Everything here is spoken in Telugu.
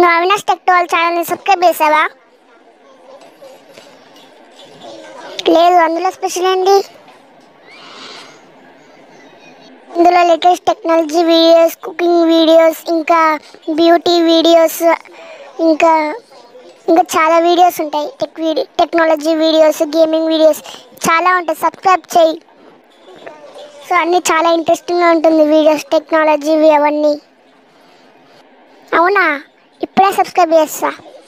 అవినాష్ టెక్ వాళ్ళ ఛానల్ని సబ్స్క్రైబ్ చేసావా లేదు అందులో స్పెషల్ ఏంటి ఇందులో latest technology videos cooking videos ఇంకా బ్యూటీ వీడియోస్ ఇంకా ఇంకా చాలా వీడియోస్ ఉంటాయి tech video technology videos gaming videos చాలా ఉంటాయి సబ్స్క్రైబ్ చేయి సో అన్నీ చాలా ఇంట్రెస్టింగ్గా ఉంటుంది వీడియోస్ టెక్నాలజీ అవన్నీ అవునా ఇప్పుడే సబ్స్క్రైబ్ చేస్తా